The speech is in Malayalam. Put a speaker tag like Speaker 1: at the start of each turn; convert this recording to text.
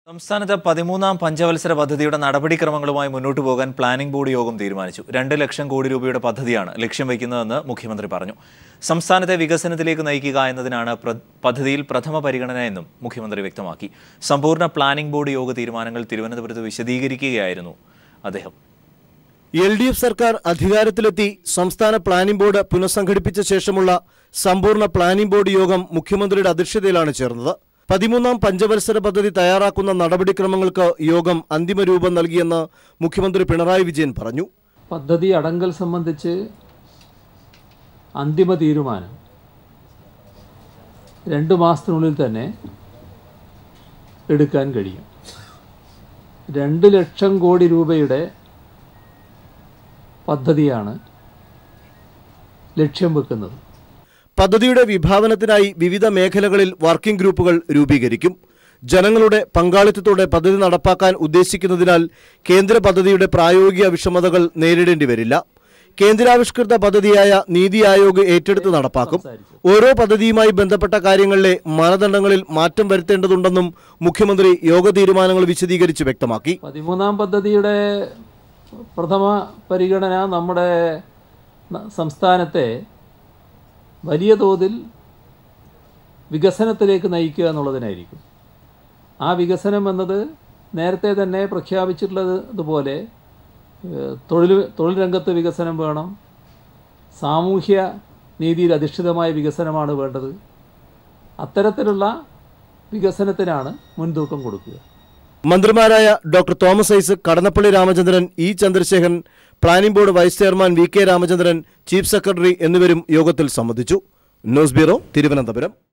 Speaker 1: സംസ്ഥാനത്ത് പതിമൂന്നാം പഞ്ചവത്സര പദ്ധതിയുടെ നടപടിക്രമങ്ങളുമായി മുന്നോട്ടു പോകാൻ പ്ലാനിംഗ് ബോർഡ് യോഗം തീരുമാനിച്ചു രണ്ട് ലക്ഷം കോടി രൂപയുടെ പദ്ധതിയാണ് ലക്ഷ്യം വയ്ക്കുന്നതെന്ന് മുഖ്യമന്ത്രി പറഞ്ഞു സംസ്ഥാനത്തെ വികസനത്തിലേക്ക് നയിക്കുക എന്നതിനാണ് പ്ര- പദ്ധതിയിൽ പ്രഥമ പരിഗണന എന്നും മുഖ്യമന്ത്രി വ്യക്തമാക്കി സമ്പൂർണ്ണ പ്ലാനിംഗ് ബോർഡ് യോഗ തീരുമാനങ്ങൾ തിരുവനന്തപുരത്ത് വിശദീകരിക്കുകയായിരുന്നു അദ്ദേഹം
Speaker 2: എൽ ഡി എഫ് സർക്കാർ അധികാരത്തിലെത്തി സംസ്ഥാന പ്ലാനിംഗ് ബോർഡ് പുനഃസംഘടിപ്പിച്ച ശേഷമുള്ള സമ്പൂർണ്ണ പ്ലാനിംഗ് ബോർഡ് യോഗം മുഖ്യമന്ത്രിയുടെ അധ്യക്ഷതയിലാണ് ചേർന്നത് പതിമൂന്നാം പഞ്ചവത്സര പദ്ധതി തയ്യാറാക്കുന്ന നടപടിക്രമങ്ങൾക്ക് യോഗം അന്തിമ രൂപം നൽകിയെന്ന് മുഖ്യമന്ത്രി പിണറായി വിജയൻ പറഞ്ഞു
Speaker 3: പദ്ധതി അടങ്കൽ സംബന്ധിച്ച് അന്തിമ തീരുമാനം രണ്ട് മാസത്തിനുള്ളിൽ തന്നെ എടുക്കാൻ കഴിയും രണ്ട് ലക്ഷം കോടി രൂപയുടെ പദ്ധതിയാണ് ലക്ഷ്യം വെക്കുന്നത്
Speaker 2: പദ്ധതിയുടെ വിഭാവനത്തിനായി വിവിധ മേഖലകളിൽ വർക്കിംഗ് ഗ്രൂപ്പുകൾ രൂപീകരിക്കും ജനങ്ങളുടെ പങ്കാളിത്തത്തോടെ പദ്ധതി നടപ്പാക്കാൻ ഉദ്ദേശിക്കുന്നതിനാൽ കേന്ദ്ര പദ്ധതിയുടെ പ്രായോഗിക വിഷമതകൾ നേരിടേണ്ടി വരില്ല കേന്ദ്രാവിഷ്കൃത പദ്ധതിയായ നീതി ആയോഗ് ഏറ്റെടുത്ത് നടപ്പാക്കും ഓരോ പദ്ധതിയുമായി ബന്ധപ്പെട്ട കാര്യങ്ങളിലെ മാനദണ്ഡങ്ങളിൽ മാറ്റം വരുത്തേണ്ടതുണ്ടെന്നും മുഖ്യമന്ത്രി യോഗ തീരുമാനങ്ങൾ വിശദീകരിച്ച് വ്യക്തമാക്കി
Speaker 3: പതിമൂന്നാം പദ്ധതിയുടെ പ്രഥമ പരിഗണന നമ്മുടെ ന- സംസ്ഥാനത്തെ വലിയ തോതിൽ വികസനത്തിലേക്ക് നയിക്കുക എന്നുള്ളതിനായിരിക്കും ആ വികസനം എന്നത് നേരത്തെ തന്നെ പ്രഖ്യാപിച്ചിട്ടുള്ളത് ഇതുപോലെ ഏഹ്, തൊഴിൽ തൊഴിൽ രംഗത്ത് വികസനം വേണം സാമൂഹ്യ നീതിയിൽ അധിഷ്ഠിതമായ വികസനമാണ് വേണ്ടത് അത്തരത്തിലുള്ള വികസനത്തിനാണ് മുൻതൂക്കം കൊടുക്കുക
Speaker 2: മന്ത്രിമാരായ doctor Thomas Isaac Kadannappally Ramachandran E Chandrasekharan planning board vice chairman V K Ramachandran chief secretary എന്നിവരും യോഗത്തിൽ സംബന്ധിച്ചു ന്യൂസ് ബ്യൂറോ തിരുവനന്തപുരം